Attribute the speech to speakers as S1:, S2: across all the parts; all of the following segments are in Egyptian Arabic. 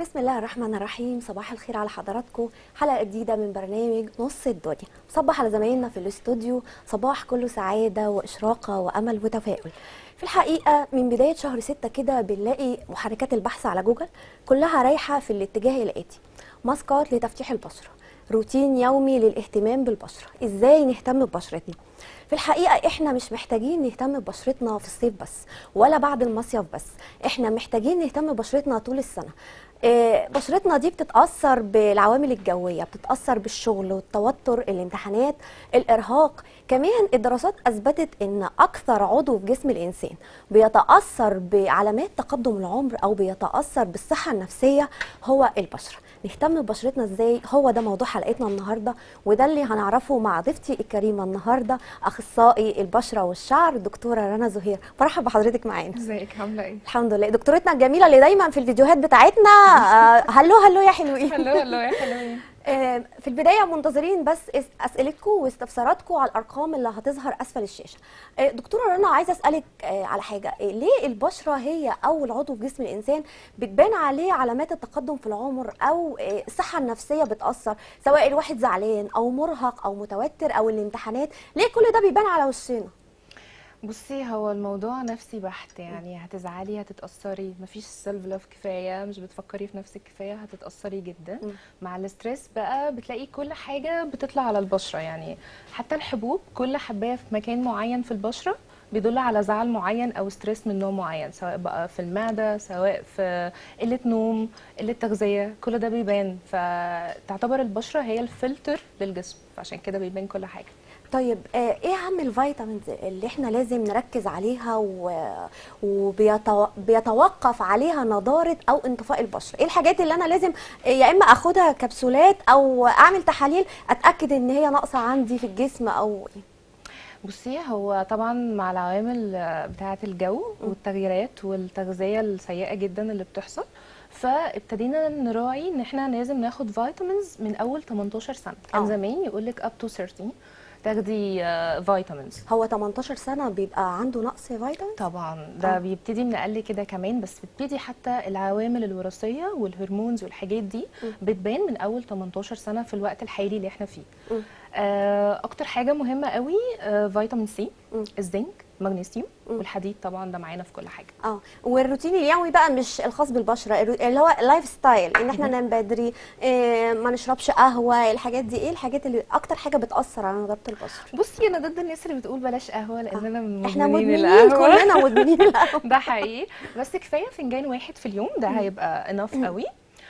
S1: بسم الله الرحمن الرحيم صباح الخير على حضراتكم حلقه جديده من برنامج نص الدنيا صبح على زمايلنا في الاستوديو صباح كله سعاده واشراقه وامل وتفاؤل في الحقيقه من بدايه شهر ستة كده بنلاقي محركات البحث على جوجل كلها رايحه في الاتجاه الاتي ماسكات لتفتيح البشره روتين يومي للاهتمام بالبشره ازاي نهتم ببشرتنا في الحقيقه احنا مش محتاجين نهتم ببشرتنا في الصيف بس ولا بعد المصيف بس احنا محتاجين نهتم ببشرتنا طول السنه آه، بشرتنا دي بتتاثر بالعوامل الجويه بتتاثر بالشغل والتوتر الامتحانات الارهاق كمان الدراسات اثبتت ان اكثر عضو في جسم الانسان بيتاثر بعلامات تقدم العمر او بيتاثر بالصحه النفسيه هو البشره نهتم ببشرتنا ازاي هو ده موضوع حلقتنا النهارده وده اللي هنعرفه مع ضيفتي الكريمه النهارده اخصائي البشره والشعر دكتوره رنا زهير مرحبا بحضرتك معانا
S2: ازيك عامله ايه؟
S1: الحمد لله دكتورتنا الجميله اللي دايما في الفيديوهات بتاعتنا آه، هلو هلو يا حلوين
S2: هلو هلو يا حلوين
S1: آه، في البدايه منتظرين بس اس- اسئلتكم واستفساراتكم على الارقام اللي هتظهر اسفل الشاشه آه، دكتوره رنا عايزه اسالك آه، على حاجه آه، ليه البشره هي اول عضو في جسم الانسان بتبان عليه علامات التقدم في العمر او آه، الصحه النفسيه بتاثر سواء الواحد زعلان او مرهق او متوتر او الامتحانات ليه كل ده بيبان على وشنا
S2: بصي هو الموضوع نفسي بحت يعني هتزعلي هتتأثري مفيش سيلف لاف كفاية مش بتفكري في نفسك كفاية هتتأثري جدا
S1: مم.
S2: مع الاسترس بقى بتلاقي كل حاجة بتطلع على البشرة يعني حتى الحبوب كل حباية في مكان معين في البشرة بيدل على زعل معين او ستريس من نوع معين سواء بقى في المعده سواء في قله نوم قله تغذيه كل ده بيبان فتعتبر البشره هي الفلتر للجسم فعشان كده بيبان كل حاجه
S1: طيب آه، ايه اهم الفيتامينز اللي احنا لازم نركز عليها وبيتوقف عليها نضاره او انطفاء البشره ايه الحاجات اللي انا لازم آه، يا اما اخدها كبسولات او اعمل تحاليل اتاكد ان هي ناقصه عندي في الجسم او إيه؟
S2: بصي هو طبعا مع العوامل بتاعة الجو والتغييرات والتغذية السيئة جدا اللي بتحصل فابتدينا نراعي ان احنا لازم ناخد فيتامينز من اول 18 سنة كان
S1: آه.
S2: زمان يقول لك اب تو 13 تاخدي فيتامينز
S1: هو 18 سنه بيبقى عنده نقص فيتامين
S2: طبعا ده
S1: آه.
S2: بيبتدي من اقل كده كمان بس بتبتدي حتى العوامل الوراثيه والهرمونز والحاجات دي
S1: م.
S2: بتبان من اول 18 سنه في الوقت الحالي اللي احنا فيه
S1: م.
S2: آه، اكتر حاجه مهمه قوي آه، فيتامين سي
S1: م.
S2: الزنك مغنيسيوم
S1: م.
S2: والحديد طبعا ده معانا في كل حاجه
S1: اه والروتين اليومي بقى مش الخاص بالبشره الرو- اللي هو اللايف ستايل ان احنا ننام بدري إيه ما نشربش قهوه الحاجات دي ايه الحاجات اللي اكتر حاجه بتاثر على نضاره البشره
S2: بصي انا ضد الناس اللي بتقول بلاش قهوه لان انا من
S1: احنا
S2: مدمنين
S1: مدمنين
S2: القهوه
S1: كلنا مدمنين القهوه
S2: ده حقيقي بس كفايه فنجان واحد في اليوم ده هيبقى اناف قوي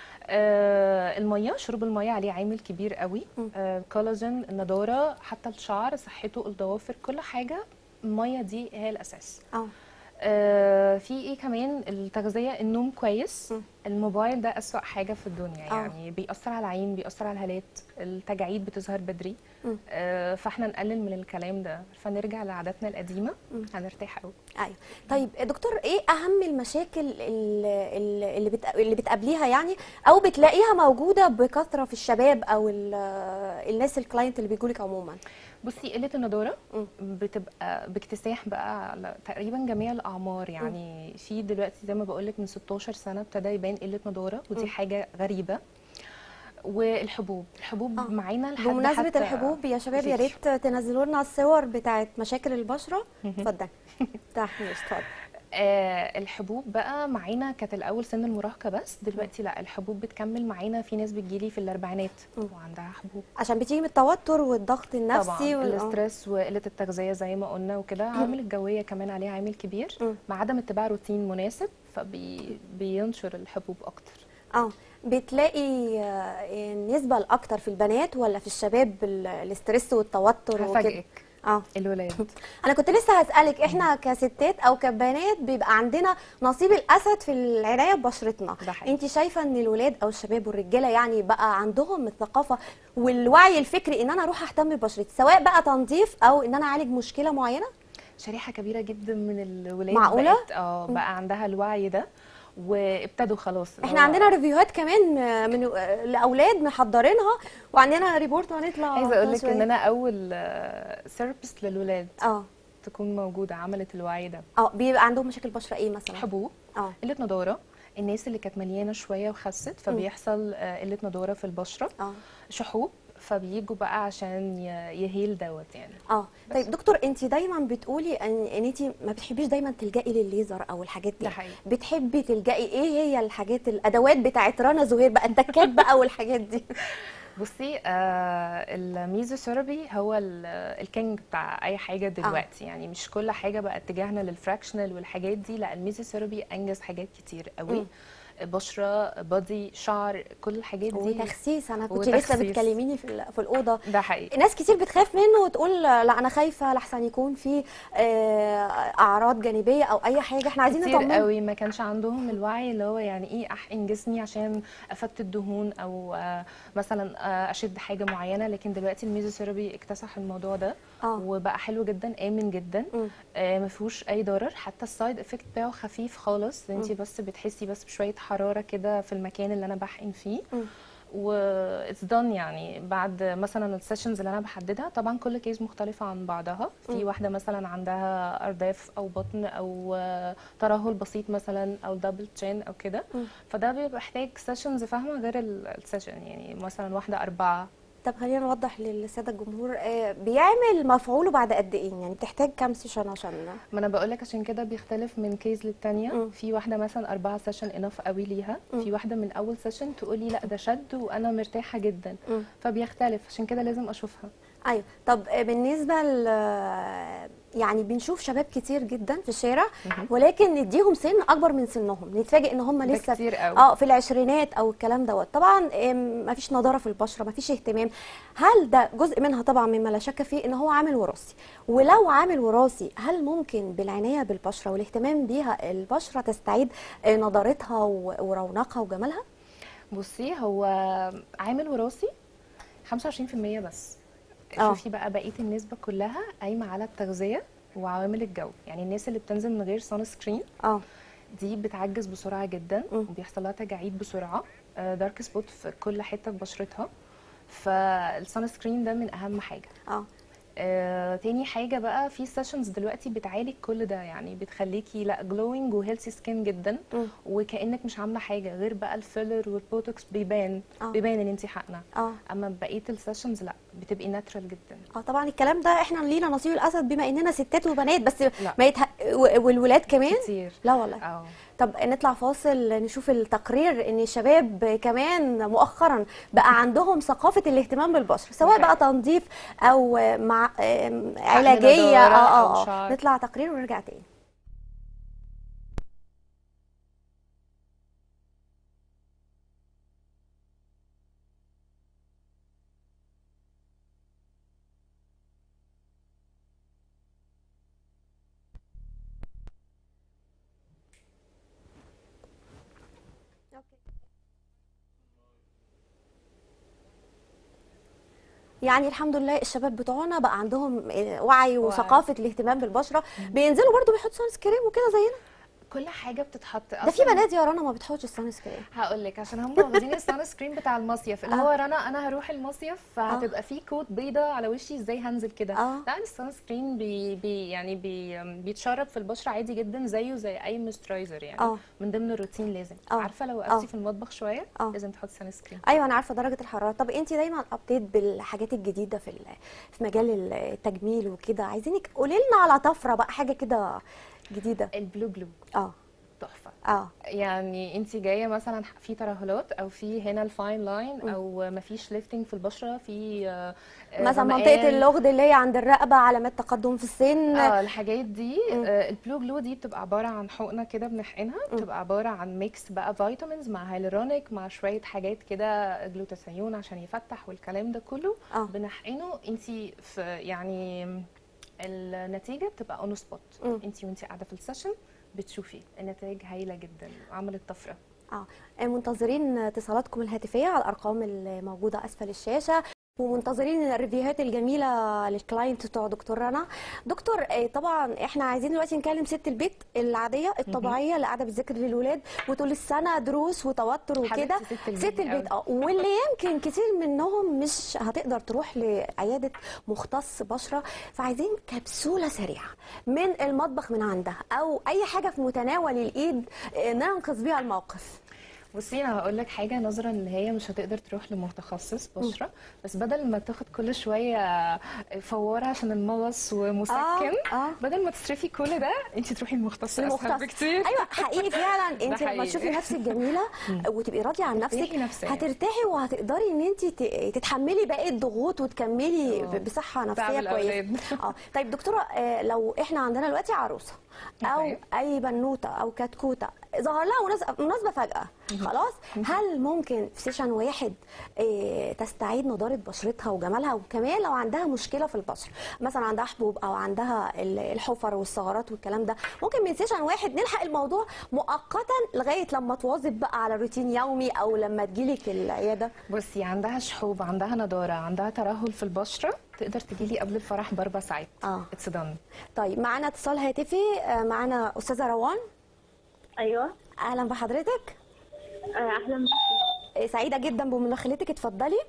S2: آه الميه شرب الميه عليه عامل كبير قوي
S1: مم.
S2: آه كولاجين النضاره حتى الشعر صحته الضوافر كل حاجه الميه دي هي الاساس
S1: اه
S2: آه في ايه كمان التغذيه النوم كويس
S1: مم.
S2: الموبايل ده اسوأ حاجه في الدنيا
S1: آه.
S2: يعني بيأثر على العين بيأثر على الهالات التجاعيد بتظهر بدري
S1: مم.
S2: آه فاحنا نقلل من الكلام ده فنرجع لعاداتنا القديمه
S1: مم.
S2: هنرتاح قوي
S1: ايوه طيب يا دكتور ايه اهم المشاكل ال- ال- اللي بت... اللي بتقابليها يعني او بتلاقيها موجوده بكثره في الشباب او ال- الناس الكلاينت اللي بيجوا لك عموما
S2: بصي قله النضاره
S1: مم.
S2: بتبقى باكتساح بقى على تقريبا جميع الاعمار يعني في دلوقتي زي ما بقول لك من 16 سنه ابتدى يبان قله نضاره ودي
S1: مم.
S2: حاجه غريبه والحبوب الحبوب
S1: آه.
S2: معانا لحد
S1: بمناسبه
S2: حتى
S1: الحبوب يا شباب يا
S2: كتير.
S1: ريت تنزلوا لنا الصور بتاعت مشاكل البشره
S2: مهم.
S1: اتفضل تحت اتفضل
S2: آه الحبوب بقى معانا كانت الاول سن المراهقه بس دلوقتي لا الحبوب بتكمل معانا في ناس بتجيلي في الاربعينات
S1: مم.
S2: وعندها حبوب
S1: عشان بتيجي من التوتر والضغط النفسي
S2: طبعا
S1: وال- آه.
S2: الاسترس وقله التغذيه زي ما قلنا وكده عامل الجويه كمان عليه عامل كبير
S1: مم.
S2: مع عدم اتباع روتين مناسب فبينشر الحبوب اكتر
S1: اه بتلاقي آه، النسبه الاكتر في البنات ولا في الشباب ال- الاسترس والتوتر وكده
S2: هفاجئك
S1: اه
S2: الولاد
S1: انا كنت لسه هسالك احنا كستات او كبنات بيبقى عندنا نصيب الاسد في العنايه ببشرتنا
S2: ده حقيقي.
S1: انت شايفه ان الولاد او الشباب والرجاله يعني بقى عندهم الثقافه والوعي الفكري ان انا اروح اهتم ببشرتي سواء بقى تنظيف او ان انا اعالج مشكله معينه
S2: شريحه كبيره جدا من الولاد
S1: معقولة؟
S2: بقت اه بقى عندها الوعي ده وابتدوا خلاص اللي
S1: احنا
S2: هو-
S1: عندنا ريفيوهات كمان آه، من آه، لاولاد محضرينها وعندنا ريبورت هنطلع
S2: عايزه اقول لك
S1: شوية.
S2: ان انا اول ثيرابيست للولاد
S1: اه
S2: تكون موجوده عملت الوعي ده
S1: اه بيبقى عندهم مشاكل بشره ايه مثلا
S2: حبوب
S1: اه
S2: قله نضاره الناس اللي كانت مليانه شويه وخست فبيحصل آه، قله نضاره في البشره
S1: اه
S2: شحوب فبيجوا بقى عشان ي- يهيل دوت يعني
S1: اه طيب دكتور انت دايما بتقولي ان ان انت ما بتحبيش دايما تلجئي للليزر او الحاجات دي
S2: ده حقيقي.
S1: بتحبي تلجئي ايه هي الحاجات الادوات بتاعت رنا زهير بقى التكات بقى والحاجات دي
S2: بصي آه الميزوثيرابي هو ال- الكينج بتاع اي حاجه دلوقتي يعني مش كل حاجه بقى اتجاهنا للفراكشنال والحاجات دي لا الميزوثيرابي انجز حاجات كتير قوي
S1: مم.
S2: بشره بادي شعر كل الحاجات دي
S1: وتخسيس انا كنت لسه
S2: وتخسيس.
S1: بتكلميني في ال- في الاوضه
S2: ده حقيقي
S1: ناس كتير بتخاف منه وتقول لا انا خايفه لحسن يكون في آه، اعراض جانبيه او اي حاجه احنا عايزين
S2: كتير
S1: نطمن
S2: قوي ما كانش عندهم الوعي اللي هو يعني ايه احقن جسمي عشان افت الدهون او آه، مثلا آه، اشد حاجه معينه لكن دلوقتي الميزوثيرابي اكتسح الموضوع ده
S1: اه
S2: وبقى حلو جدا امن جدا
S1: مم.
S2: آه، ما فيهوش اي ضرر حتى السايد افكت بتاعه خفيف خالص انت بس بتحسي بس بشويه حراره كده في المكان اللي انا بحقن فيه
S1: مم.
S2: و اتس دان يعني بعد مثلا السيشنز اللي انا بحددها طبعا كل كيس مختلفه عن بعضها في
S1: مم.
S2: واحده مثلا عندها ارداف او بطن او آه، ترهل بسيط مثلا او دبل تشين او كده
S1: مم.
S2: فده بيبقى محتاج سيشنز فاهمه غير السيشن يعني مثلا واحده اربعه
S1: طب خلينا نوضح للساده الجمهور آه، بيعمل مفعوله بعد قد ايه يعني بتحتاج كام سيشن عشان
S2: ما انا بقول لك عشان كده بيختلف من كيس للتانية
S1: مم.
S2: في واحده مثلا أربعة سيشن انف قوي ليها
S1: مم.
S2: في واحده من اول سيشن تقولي لا ده شد وانا مرتاحه جدا
S1: مم.
S2: فبيختلف عشان كده لازم اشوفها
S1: ايوه طب آه، بالنسبه ل يعني بنشوف شباب كتير جدا في الشارع
S2: مهم.
S1: ولكن نديهم سن اكبر من سنهم نتفاجئ ان هم
S2: ده
S1: لسه
S2: كتير قوي.
S1: اه في العشرينات او الكلام دوت طبعا ما فيش نضاره في البشره ما فيش اهتمام هل ده جزء منها طبعا مما لا شك فيه ان هو عامل وراثي ولو عامل وراثي هل ممكن بالعنايه بالبشره والاهتمام بيها البشره تستعيد آه، نضارتها و- ورونقها وجمالها
S2: بصي هو عامل وراثي 25% بس
S1: آه.
S2: شوفي بقى بقيه النسبه كلها قايمه على التغذيه وعوامل الجو يعني الناس اللي بتنزل من غير سان سكرين
S1: اه
S2: دي بتعجز بسرعه جدا
S1: مم.
S2: وبيحصل لها تجاعيد بسرعه دارك سبوت في كل حته في بشرتها فالسان سكرين ده من اهم حاجه
S1: اه
S2: آه، تاني حاجة بقى في سيشنز دلوقتي بتعالج كل ده يعني بتخليكي لا جلوينج وهيلثي سكين جدا
S1: مم.
S2: وكأنك مش عاملة حاجة غير بقى الفيلر والبوتوكس بيبان
S1: آه.
S2: بيبان ان انت حقنة
S1: اه
S2: اما بقية السيشنز لا بتبقي ناتشرال جدا
S1: اه طبعا الكلام ده احنا لينا نصيب الاسد بما اننا ستات وبنات بس
S2: لا.
S1: ما يتح... و- والولاد كمان
S2: كتير
S1: لا والله
S2: اه
S1: طب نطلع فاصل نشوف التقرير ان الشباب كمان مؤخرا بقى عندهم ثقافه الاهتمام بالبشره سواء بقى تنظيف او مع آم، علاجيه
S2: نضارة
S1: اه
S2: أو
S1: اه, آه.
S2: شعر.
S1: نطلع تقرير ونرجع تاني يعني الحمد لله الشباب بتوعنا بقى عندهم آه، وعي وثقافه الاهتمام بالبشره بينزلوا برضو بيحطوا سان سكريم وكده زينا
S2: كل حاجة بتتحط
S1: ده في بنات يا رنا ما بتحطش السان سكريم
S2: هقول لك عشان هم واخدين السان سكرين بتاع المصيف اللي
S1: آه.
S2: هو رنا انا هروح المصيف فهتبقى في كوت بيضه على وشي ازاي هنزل كده
S1: آه.
S2: لا السان سكرين بي بي يعني بي بيتشرب في البشره عادي جدا زيه زي اي مويسترايزر يعني
S1: آه.
S2: من ضمن الروتين لازم
S1: آه.
S2: عارفه لو
S1: آه.
S2: وقفتي في المطبخ شويه
S1: آه.
S2: لازم تحطي سان سكرين
S1: ايوه انا عارفه درجه الحراره طب انت دايما ابديت بالحاجات الجديده في ال- في مجال التجميل وكده عايزينك قولي لنا على طفره بقى حاجه كده جديده
S2: البلو جلو
S1: اه
S2: تحفه
S1: اه
S2: يعني انت جايه مثلا في ترهلات او في هنا الفاين لاين او مفيش ليفتنج في البشره في آه، آه،
S1: مثلا
S2: غمقان.
S1: منطقه اللغد اللي هي عند الرقبه علامات تقدم في السن
S2: اه الحاجات دي آه البلو جلو دي بتبقى عباره عن حقنه كده بنحقنها بتبقى عباره عن ميكس بقى فيتامينز مع هيلورونيك مع شويه حاجات كده جلوتاثيون عشان يفتح والكلام ده كله
S1: آه.
S2: بنحقنه انت في يعني النتيجه بتبقى اون سبوت
S1: مم.
S2: انت وانت قاعده في السيشن بتشوفي النتائج هايله جدا عملت طفره
S1: اه منتظرين اتصالاتكم الهاتفيه على الارقام الموجوده اسفل الشاشه ومنتظرين الريفيوهات الجميله للكلاينت بتوع دكتور رنا دكتور آه، طبعا احنا عايزين دلوقتي نكلم ست البيت العاديه الطبيعيه اللي قاعده بتذاكر للولاد وطول السنه دروس وتوتر وكده
S2: حبيبتي ست البيت
S1: ست البيت
S2: أوي.
S1: اه واللي يمكن كتير منهم مش هتقدر تروح لعياده مختص بشره فعايزين كبسوله سريعه من المطبخ من عندها او اي حاجه في متناول الايد آه، ننقذ بيها الموقف
S2: بصي انا هقول لك حاجه نظرا ان هي مش هتقدر تروح لمتخصص بشره بس بدل ما تاخد كل شويه فواره عشان المغص ومسكن
S1: آه، آه.
S2: بدل ما تصرفي كل ده انت تروحي المختص اسهل
S1: المختص
S2: بكتير
S1: ايوه حقيقي فعلا انت لما
S2: حقيقي.
S1: تشوفي نفسك جميله وتبقي راضيه عن نفسك
S2: ترتاحي نفسيا.
S1: هترتاحي وهتقدري ان انت ت- تتحملي باقي الضغوط وتكملي
S2: آه.
S1: ب- بصحه
S2: تعب
S1: نفسيه كويسه
S2: الأولاد.
S1: اه طيب دكتوره آه، لو احنا عندنا دلوقتي عروسه او
S2: طيب.
S1: اي بنوته او كتكوته ظهر لها مناسبه مناسبه فجاه خلاص هل ممكن في سيشن واحد آه، تستعيد نضاره بشرتها وجمالها وكمان لو عندها مشكله في البشره مثلا عندها حبوب او عندها ال- الحفر والثغرات والكلام ده ممكن من سيشن واحد نلحق الموضوع مؤقتا لغايه لما تواظب بقى على روتين يومي او لما تجيلك العياده
S2: بصي عندها شحوب عندها نضاره عندها ترهل في البشره تقدر تجيلي قبل الفرح باربع ساعات
S1: آه.
S2: اتس دان
S1: طيب معانا اتصال هاتفي آه، معانا استاذه روان
S3: ايوه
S1: اهلا بحضرتك
S3: آه، اهلا بك
S1: آه، سعيده جدا بمداخلتك اتفضلي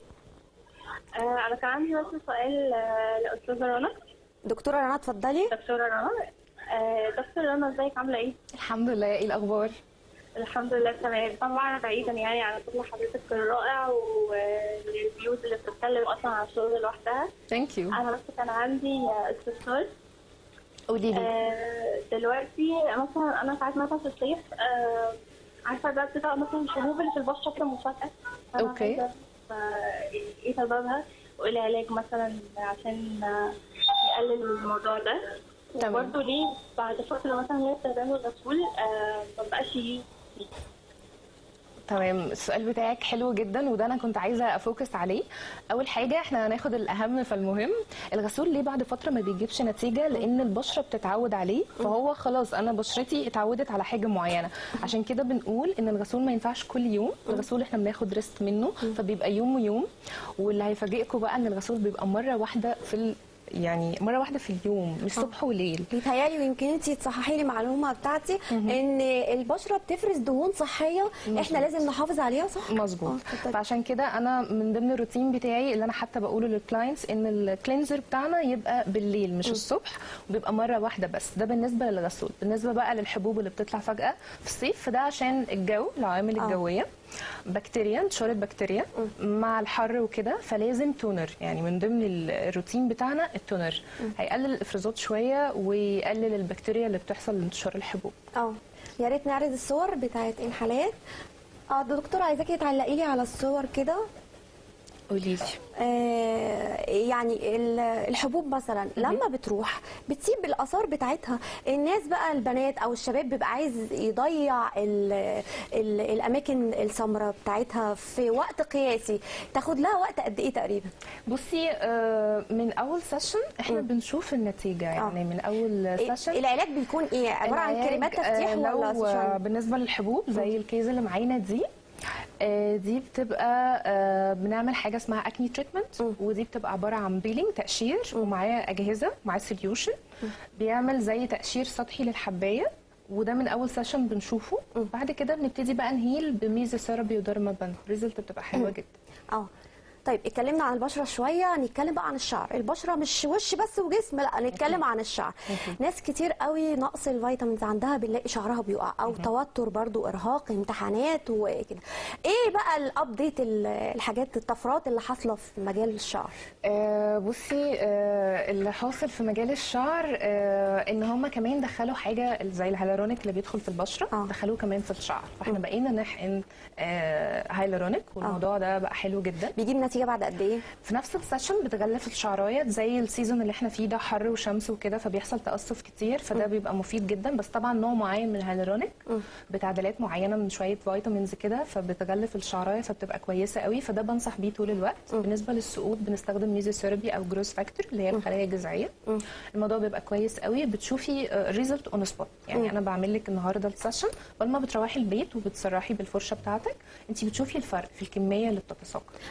S3: آه، انا كان عندي بس سؤال آه، لاستاذه رنا
S1: دكتوره رنا اتفضلي
S3: دكتوره رنا آه، دكتور رنا ازيك عامله ايه
S2: الحمد لله ايه الاخبار
S3: الحمد لله تمام طبعا بعيدا يعني عن شغل حضرتك الرائع والريفيوز اللي بتتكلم اصلا عن الشغل لوحدها
S2: ثانك يو
S3: انا بس كان عندي آه، استفسار
S2: قولي لي
S3: آه، دلوقتي مثلا انا ساعات مثلا في الصيف آه، عارفه ده بتبقى مثلا الحبوب اللي في البشره كده مفاجاه فأنا
S2: أوكي.
S3: عايزة أعرف، آه، ايه سببها وايه العلاج مثلا عشان آه، يقلل الموضوع ده
S2: تمام.
S3: وبرضه ليه بعد فتره مثلا من استخدام الغسول آه، ما بقاش يجي
S2: تمام السؤال بتاعك حلو جدا وده انا كنت عايزه افوكس عليه اول حاجه احنا هناخد الاهم فالمهم الغسول ليه بعد فتره ما بيجيبش نتيجه لان البشره بتتعود عليه فهو خلاص انا بشرتي اتعودت على حاجه معينه عشان كده بنقول ان الغسول ما ينفعش كل يوم الغسول احنا بناخد ريست منه فبيبقى يوم ويوم واللي هيفاجئكم بقى ان الغسول بيبقى مره واحده في ال... يعني مره واحده في اليوم مش صبح وليل
S1: بيتهيألي ويمكن انت تصححي لي معلومه بتاعتي ان البشره بتفرز دهون صحيه احنا لازم نحافظ عليها صح؟
S2: مظبوط
S1: آه، اتفضلي.
S2: فعشان كده انا من ضمن الروتين بتاعي اللي انا حتى بقوله للكلاينتس ان الكلينزر بتاعنا يبقى بالليل مش الصبح وبيبقى مره واحده بس ده بالنسبه للغسول بالنسبه بقى للحبوب اللي بتطلع فجاه في الصيف فده عشان الجو العوامل
S1: آه.
S2: الجويه بكتيريا انتشار البكتيريا مع الحر وكده فلازم تونر يعني من ضمن الروتين بتاعنا التونر هيقلل الافرازات شويه ويقلل البكتيريا اللي بتحصل لانتشار الحبوب
S1: اه يا ريت نعرض الصور بتاعت انحالات اه ده دكتور عايزاكي تعلقي لي على الصور كده
S2: قولي لي
S1: آه، يعني ال- الحبوب مثلا لما بتروح بتسيب الاثار بتاعتها الناس بقى البنات او الشباب بيبقى عايز يضيع ال ال الاماكن السمراء بتاعتها في وقت قياسي تاخد لها وقت قد ايه تقريبا
S2: بصي آه، من اول سيشن احنا بنشوف النتيجه يعني من اول
S1: إيه-
S2: سيشن
S1: العلاج بيكون ايه عباره عن
S2: العلاج،
S1: كريمات تفتيح
S2: آه،
S1: ولا
S2: لو آه،
S1: سيشن؟
S2: بالنسبه للحبوب زي الكيس اللي معانا دي آه، دي بتبقى آه، بنعمل حاجه اسمها اكني تريتمنت ودي بتبقى عباره عن بيلينج تقشير ومعاه اجهزه معاه سوليوشن بيعمل زي تقشير سطحي للحبايه وده من اول سيشن بنشوفه بعد كده بنبتدي بقى نهيل بميزه ثيرابي وديرما بان ريزلت بتبقى حلوه جدا
S1: اه طيب اتكلمنا عن البشره شويه نتكلم بقى عن الشعر البشره مش وش بس وجسم لا نتكلم عن الشعر ناس كتير قوي نقص الفيتامينز عندها بنلاقي شعرها بيقع او توتر برضو ارهاق امتحانات وكده ايه بقى الابديت ال- الحاجات الطفرات اللي حاصله في مجال الشعر
S2: آه بصي آه اللي حاصل في مجال الشعر آه ان هم كمان دخلوا حاجه زي الهيالورونيك اللي بيدخل في البشره
S1: آه.
S2: دخلوه كمان في الشعر فاحنا بقينا نحقن آه هيالورونيك والموضوع ده بقى حلو جدا
S1: بيجيب نتيجه بعد قد ايه
S2: في نفس السيشن بتغلف الشعرايه زي السيزون اللي احنا فيه ده حر وشمس وكده فبيحصل تقصف كتير فده بيبقى مفيد جدا بس طبعا نوع معين من الهيالورونيك بتعديلات معينه من شويه فيتامينز كده فبتغلف الشعرايه فبتبقى كويسه قوي فده بنصح بيه طول الوقت بالنسبه للسقوط بنستخدم ميزوثيرابي او جروس فاكتور اللي هي الخلايا الجذعيه الموضوع بيبقى كويس قوي بتشوفي ريزلت اون سبوت يعني انا بعمل لك النهارده السيشن اول ما بتروحي البيت وبتسرحي بالفرشه بتاعتك انت بتشوفي الفرق في الكميه اللي بتتساقط
S1: في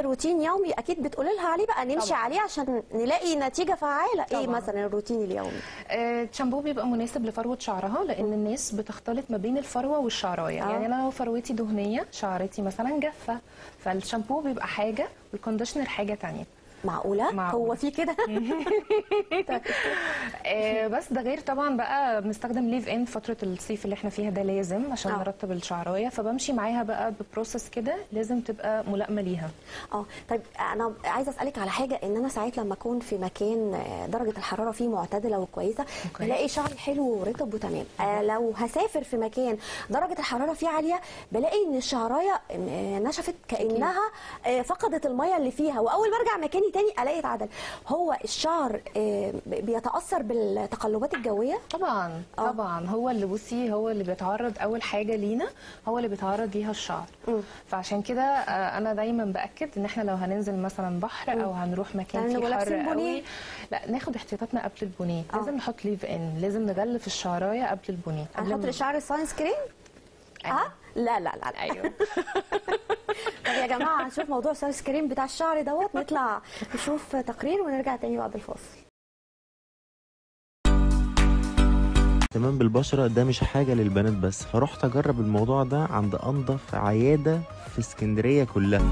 S1: روتين يومي اكيد بتقولي لها عليه بقى نمشي
S2: طبعاً.
S1: عليه عشان نلاقي نتيجه فعاله ايه
S2: طبعاً.
S1: مثلا الروتين اليومي
S2: آه، الشامبو بيبقى مناسب لفروه شعرها لان الناس بتختلط ما بين الفروه والشعرايه
S1: آه.
S2: يعني انا لو فروتي دهنيه شعرتي مثلا جافه فالشامبو بيبقى حاجه والكونديشنر حاجه تانية
S1: معقوله
S2: معقولة.
S1: هو في كده طيب.
S2: آه، بس ده غير طبعا بقى بنستخدم ليف ان فتره الصيف اللي احنا فيها ده لازم عشان
S1: آه.
S2: نرطب الشعرايه فبمشي معاها بقى ببروسس كده لازم تبقى ملائمه ليها
S1: اه طيب انا عايزه اسالك على حاجه ان انا ساعات لما اكون في مكان آه، درجه الحراره فيه معتدله وكويسه
S2: أوكي.
S1: بلاقي شعري حلو ورطب وتمام آه لو هسافر في مكان درجه الحراره فيه عاليه بلاقي ان الشعرايه آه، نشفت كانها آه، فقدت الميه اللي فيها واول ما ارجع مكاني تاني الاقي اتعدل هو الشعر آه، بيتاثر بالتقلبات الجويه
S2: طبعا
S1: آه.
S2: طبعا هو اللي بصي هو اللي بيتعرض اول حاجه لينا هو اللي بيتعرض ليها الشعر
S1: مم.
S2: فعشان كده آه، انا دايما باكد ان احنا لو هننزل مثلا بحر او هنروح مكان
S1: يعني
S2: فيه
S1: نبقى
S2: حر
S1: لابسين بونيه.
S2: قوي لا ناخد احتياطاتنا قبل البونيه
S1: آه.
S2: لازم نحط ليف ان لازم نغلف الشعرايه قبل البونيه قبل
S1: هنحط
S2: ما-
S1: لشعر ساينس كريم
S2: أيوة.
S1: اه لا لا لا, لا.
S2: ايوه
S1: طب يا جماعه هنشوف موضوع الساينس كريم بتاع الشعر دوت نطلع نشوف تقرير ونرجع تاني بعد الفاصل
S4: اهتمام بالبشرة ده مش حاجة للبنات بس فرحت أجرب الموضوع ده عند أنظف عيادة في اسكندرية كلها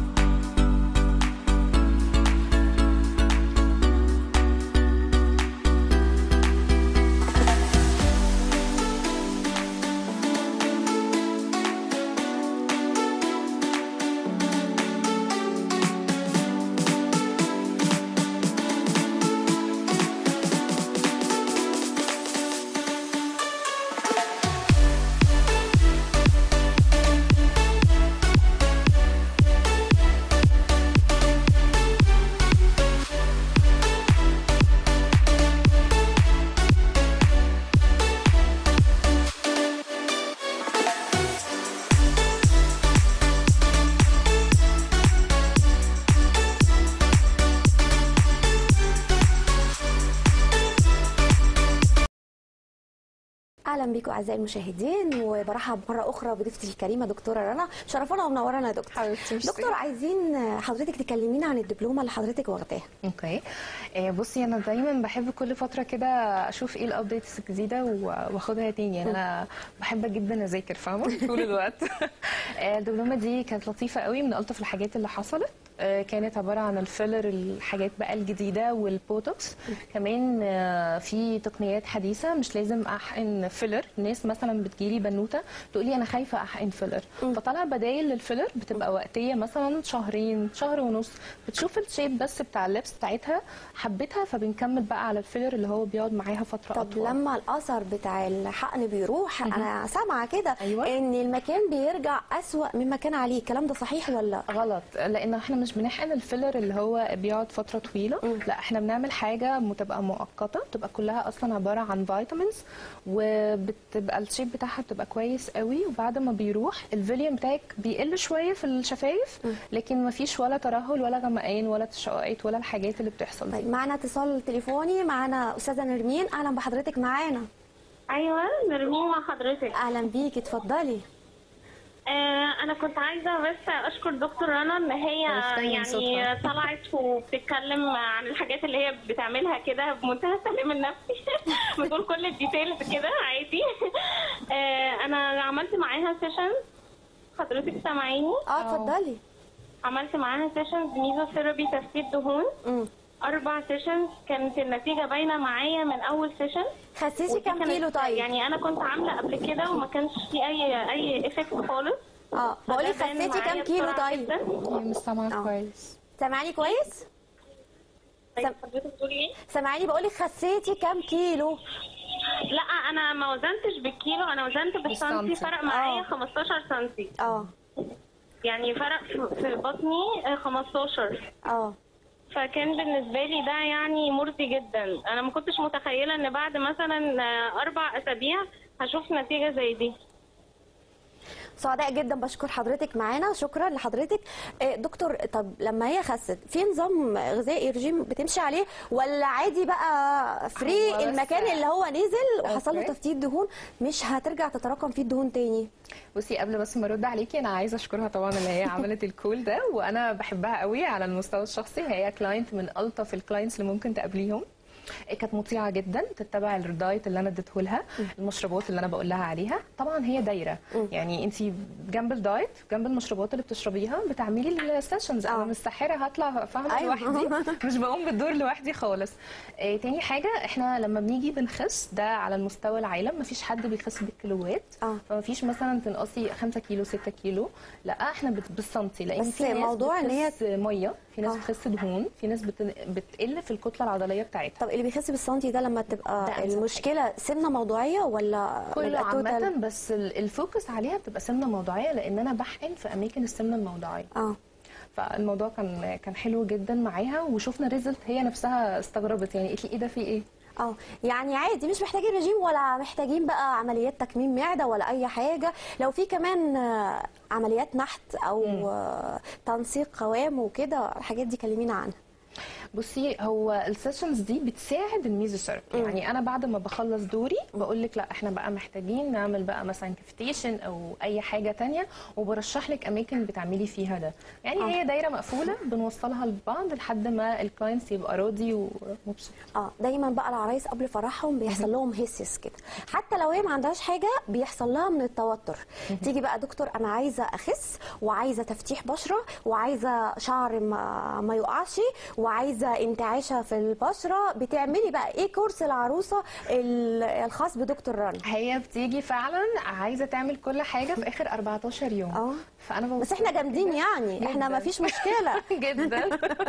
S1: اهلا بيكم اعزائي المشاهدين وبرحب مره اخرى بضيفتي الكريمه دكتوره رنا شرفونا ومنورانا يا دكتور
S2: حبيبتي، ميرسي.
S1: دكتور عايزين حضرتك تكلمينا عن الدبلومه اللي حضرتك واخداها
S2: اوكي آه، بصي انا دايما بحب كل فتره كده اشوف ايه الابديتس الجديده و- واخدها تاني يعني انا بحب جدا اذاكر فاهمه طول الوقت آه، الدبلومه دي كانت لطيفه قوي من الطف الحاجات اللي حصلت آه، كانت عباره عن الفيلر الحاجات بقى الجديده والبوتوكس كمان آه، في تقنيات حديثه مش لازم احقن فيلر الناس مثلا بتجيلي بنوته تقول لي انا خايفه احقن فيلر فطلع بدايل للفيلر بتبقى وقتيه مثلا شهرين شهر ونص بتشوف الشيب بس بتاع اللبس بتاعتها حبيتها فبنكمل بقى على الفيلر اللي هو بيقعد معاها فتره
S1: طب
S2: اطول
S1: لما الاثر بتاع الحقن بيروح انا سامعه كده
S2: أيوة.
S1: ان المكان بيرجع اسوا مما كان عليه الكلام ده صحيح ولا
S2: غلط لان احنا مش بنحقن الفيلر اللي هو بيقعد فتره طويله
S1: مم.
S2: لا احنا بنعمل حاجه بتبقى مؤقته بتبقى كلها اصلا عباره عن فيتامينز وبتبقى الشيب بتاعها بتبقى كويس قوي وبعد ما بيروح الفوليوم بتاعك بيقل شويه في الشفايف لكن ما فيش ولا ترهل ولا غمقان ولا تشققات ولا الحاجات اللي بتحصل دي
S1: طيب معنا اتصال تليفوني معنا استاذه نرمين اهلا بحضرتك معانا
S3: ايوه نرمين مع حضرتك
S1: اهلا بيكي اتفضلي
S3: آه انا كنت عايزه بس اشكر دكتور رنا ان هي
S2: عرفتني من
S3: يعني
S2: صوتها.
S3: طلعت وبتتكلم عن الحاجات اللي هي بتعملها كده بمنتهى السلام النفسي بتقول كل الديتيلز كده عادي آه انا عملت معاها سيشن حضرتك سامعيني
S1: اه اتفضلي
S3: عملت معاها سيشنز ميزوثيرابي تثبيت دهون
S1: امم
S3: اربع سيشنز كانت النتيجه باينه معايا من اول سيشن
S1: خسيتي
S3: ودي
S1: كام
S3: كانت-
S1: كيلو طيب
S3: يعني انا كنت عامله قبل كده وما كانش في اي اي افكت خالص
S1: اه بقول لك
S3: فده بان
S1: خسيتي كام
S3: معايا
S1: كيلو
S3: بسرعة
S1: طيب
S3: جداً.
S2: هي مش سامعه
S1: آه.
S2: كويس
S1: سامعاني كويس
S3: طيب
S1: سم-
S3: حضرتك بتقولي ايه؟
S1: سامعاني بقول لك خسيتي كام كيلو
S3: لا انا ما وزنتش بالكيلو انا وزنت بالسنتي
S2: بالسنتي.
S3: فرق معايا
S1: آه.
S3: 15 سنتي
S1: اه
S3: يعني فرق في- في بطني آه، 15
S1: اه
S3: فكان بالنسبه لي ده يعني مرضي جدا انا ما كنتش متخيله ان بعد مثلا آه، اربع اسابيع هشوف نتيجه زي دي
S1: سعداء جدا بشكر حضرتك معانا شكرا لحضرتك آه، دكتور طب لما هي خست في نظام غذائي رجيم بتمشي عليه ولا عادي بقى فري
S2: هو بس-
S1: المكان اللي هو نزل وحصل له
S2: أوكي.
S1: تفتيت دهون مش هترجع تتراكم فيه الدهون تاني
S2: بصي قبل بس ما ارد عليكي انا عايزه اشكرها طبعا اللي هي عملت الكول ده وانا بحبها قوي على المستوى الشخصي هي كلاينت من الطف الكلاينتس اللي ممكن تقابليهم كانت مطيعه جدا تتبع الدايت اللي انا اديته لها المشروبات اللي انا بقول لها عليها طبعا هي دايره يعني انت جنب الدايت جنب المشروبات اللي بتشربيها بتعملي السيشنز انا
S1: آه.
S2: مش ساحره هطلع فاهمه
S1: أيوة.
S2: لوحدي مش بقوم بالدور لوحدي خالص آه تاني حاجه احنا لما بنيجي بنخس ده على المستوى العالم مفيش حد بيخس بالكيلوات
S1: آه.
S2: فمفيش مثلا تنقصي 5 كيلو 6 كيلو لا احنا بت- بالسنتي لان
S1: بس
S2: في ناس
S1: موضوع إن هي-
S2: بتخس ميه في ناس
S1: آه.
S2: بتخس دهون في ناس بت... بتقل في الكتله العضليه بتاعتها
S1: طب اللي بيخس بالسنتي ده لما
S2: ده
S1: تبقى
S2: أنسب
S1: المشكله سمنه موضوعيه ولا
S2: كله
S1: بيبقى
S2: عامة
S1: توتال؟
S2: بس ال- الفوكس عليها بتبقى سمنة موضعية لأن أنا بحقن في أماكن السمنة الموضعية
S1: اه
S2: فالموضوع كان كان حلو جدا معاها وشفنا ريزلت هي نفسها استغربت يعني قالت لي ايه ده في ايه؟
S1: اه يعني عادي مش محتاجين رجيم ولا محتاجين بقى عمليات تكميم معده ولا اي حاجه لو في كمان آه، عمليات نحت او آه، تنسيق قوام وكده الحاجات دي كلمينا عنها
S2: بصي هو السيشنز دي بتساعد الميزوثيرابي يعني انا بعد ما بخلص دوري بقول لك لا احنا بقى محتاجين نعمل بقى مثلا كفتيشن او اي حاجه تانية وبرشح لك اماكن بتعملي فيها ده يعني
S1: آه.
S2: هي دايره مقفوله بنوصلها لبعض لحد ما الكلاينتس يبقى راضي ومبسوط
S1: اه دايما بقى العرايس قبل فرحهم بيحصل لهم هيسس كده حتى لو هي ما عندهاش حاجه بيحصل لها من التوتر تيجي بقى دكتور انا عايزه اخس وعايزه تفتيح بشره وعايزه شعر ما, ما يقعش وعايزه انتعاشه في البشره بتعملي بقى ايه كورس العروسه ال- الخاص بدكتور رنا
S2: هي بتيجي فعلا عايزه تعمل كل حاجه في اخر 14 يوم
S1: اه
S2: فانا ببص
S1: بس احنا
S2: لها
S1: جامدين
S2: كده.
S1: يعني احنا
S2: جداً.
S1: ما فيش مشكله
S2: جدا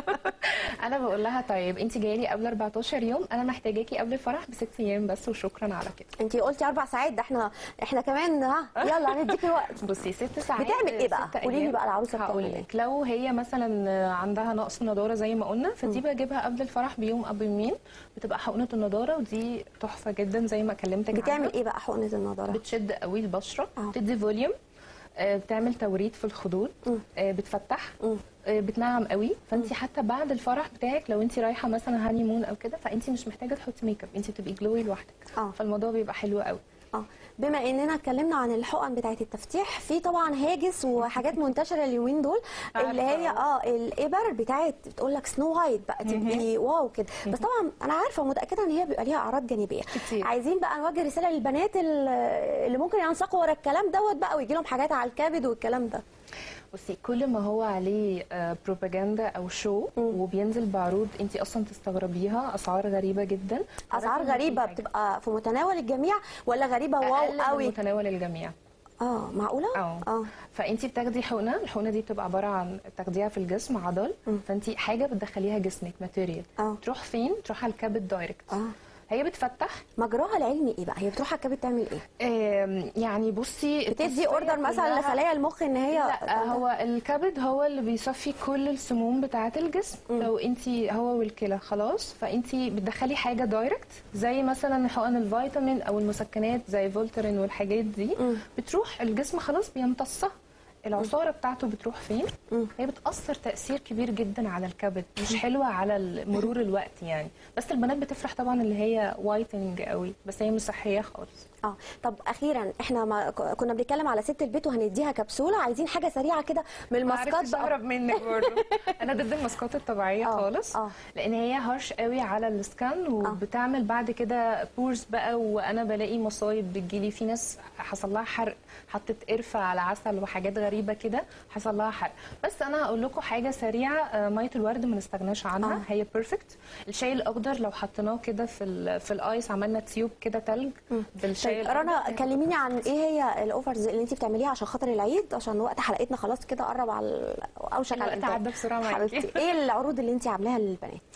S2: انا بقول لها طيب انت جايه لي قبل 14 يوم انا محتاجاكي قبل الفرح بست ايام بس وشكرا على كده
S1: انت قلتي اربع ساعات ده احنا احنا كمان ها يلا هنديكي الوقت
S2: بصي ست ساعات
S1: بتعمل ايه بقى؟
S2: ست
S1: قولي لي
S2: أيام.
S1: بقى العروسة بتعمل
S2: هقول
S1: ايه؟
S2: لك لو هي مثلا عندها نقص نضاره زي ما قلنا فدي بجيبها قبل الفرح بيوم قبل يومين بتبقى حقنه النضاره ودي تحفه جدا زي ما كلمتك
S1: بتعمل
S2: عنها.
S1: ايه بقى حقنه النضاره
S2: بتشد قوي البشره
S1: آه.
S2: بتدي فوليوم آه، بتعمل توريد في الخدود
S1: مم.
S2: آه، بتفتح
S1: مم.
S2: آه، بتنعم قوي فانت حتى بعد الفرح بتاعك لو انت رايحه مثلا هاني مون او كده فانت مش محتاجه تحطي ميك اب انت بتبقي جلوي لوحدك
S1: اه
S2: فالموضوع بيبقى حلو قوي
S1: اه بما اننا اتكلمنا عن الحقن بتاعه التفتيح في طبعا هاجس وحاجات منتشره اليومين دول اللي هي
S2: عارفة.
S1: اه الابر بتاعه بتقول لك سنو وايت بقى تبقي واو كده بس طبعا انا عارفه ومتاكده ان هي بيبقى ليها اعراض جانبيه
S2: كتير.
S1: عايزين بقى نوجه رساله للبنات ال- اللي ممكن ينساقوا ورا الكلام دوت بقى ويجي لهم حاجات على الكبد والكلام ده
S2: بصي كل ما هو عليه آه، بروباجندا او شو
S1: مم.
S2: وبينزل بعروض انت اصلا تستغربيها اسعار غريبه جدا
S1: اسعار
S2: تعرفي إن في
S1: غريبه
S2: حاجة.
S1: بتبقى في متناول الجميع ولا غريبه
S2: أقل
S1: واو
S2: من
S1: قوي
S2: متناول الجميع
S1: اه معقوله
S2: اه
S1: اه
S2: فانت بتاخدي حقنه الحقنه دي بتبقى عباره عن تاخديها في الجسم عضل
S1: مم.
S2: فانت حاجه بتدخليها جسمك ماتيريال
S1: اه
S2: تروح فين تروح على الكبد دايركت
S1: اه
S2: هي بتفتح
S1: مجراها العلمي ايه بقى هي بتروح على الكبد تعمل ايه
S2: آم، يعني بصي
S1: بتدي
S2: التصفية
S1: اوردر مثلا
S2: كلها-
S1: لخلايا المخ ان هي
S2: لا هو الكبد هو اللي بيصفي كل السموم بتاعه الجسم
S1: مم.
S2: لو انت هو والكلى خلاص فانت بتدخلي حاجه دايركت زي مثلا حقن الفيتامين او المسكنات زي فولترين والحاجات دي
S1: مم.
S2: بتروح الجسم خلاص بيمتصها العصاره بتاعته بتروح فين
S1: مم.
S2: هي بتاثر تاثير كبير جدا على الكبد مش حلوه على مرور الوقت يعني بس البنات بتفرح طبعا اللي هي وايتنج قوي بس هي مش صحيه خالص
S1: اه طب اخيرا احنا ما ك- كنا بنتكلم على ست البيت وهنديها كبسوله عايزين حاجه سريعه كده من الماسكات
S2: معرفتش
S1: بقى
S2: اهرب منك برضه انا ضد الماسكات الطبيعيه
S1: آه،
S2: خالص
S1: آه.
S2: لان هي هارش قوي على السكان وبتعمل بعد كده بورز بقى وانا بلاقي مصايب بتجيلي في ناس حصل لها حرق حطت قرفه على عسل وحاجات غريبه كده حصل لها حرق بس انا هقول لكم حاجه سريعه آه، ميه الورد ما نستغناش عنها
S1: آه.
S2: هي بيرفكت الشاي الاخضر لو حطيناه كده في ال- في الايس عملنا تيوب كده تلج بالشاي
S1: طيب رنا
S2: الأخضر.
S1: كلميني عن ايه هي الاوفرز اللي انت بتعمليها عشان خاطر العيد عشان وقت حلقتنا خلاص كده قرب على ال- اوشك على
S2: الوقت
S1: الانتهاء
S2: عدى بسرعة معاكي.
S1: حبيبتي ايه العروض اللي انت عاملاها للبنات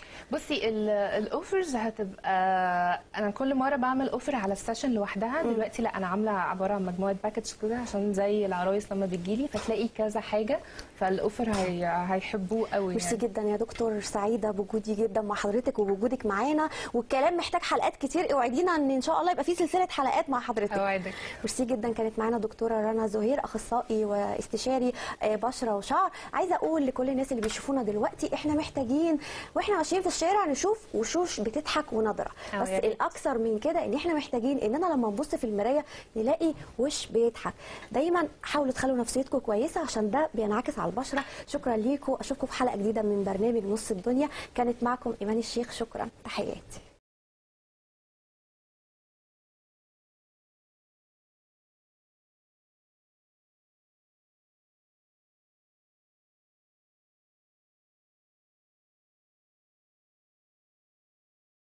S2: بصي ال- الاوفرز هتبقى انا كل مره بعمل اوفر على السيشن لوحدها دلوقتي لا انا عامله عباره عن مجموعه باكج كده عشان زي العرايس لما بتجيلي فتلاقي كذا حاجه فالاوفر هي هيحبوه قوي
S1: ميرسي
S2: يعني.
S1: جدا يا دكتور سعيده بوجودي جدا مع حضرتك وبوجودك معانا والكلام محتاج حلقات كتير اوعدينا ان ان شاء الله يبقى في سلسله حلقات مع حضرتك
S2: اوعدك
S1: ميرسي جدا كانت معانا دكتوره رنا زهير اخصائي واستشاري آه، بشره وشعر عايزه اقول لكل الناس اللي بيشوفونا دلوقتي احنا محتاجين واحنا ماشيين في الشارع نشوف وشوش بتضحك ونضره
S2: أه،
S1: بس
S2: يا ريت.
S1: الاكثر من كده ان احنا محتاجين اننا لما نبص في المرايه نلاقي وش بيضحك دايما حاولوا تخلوا نفسيتكم كويسه عشان ده بينعكس على البشره شكرا ليكم اشوفكم في حلقه جديده من برنامج نص الدنيا كانت معكم ايمان الشيخ شكرا تحياتي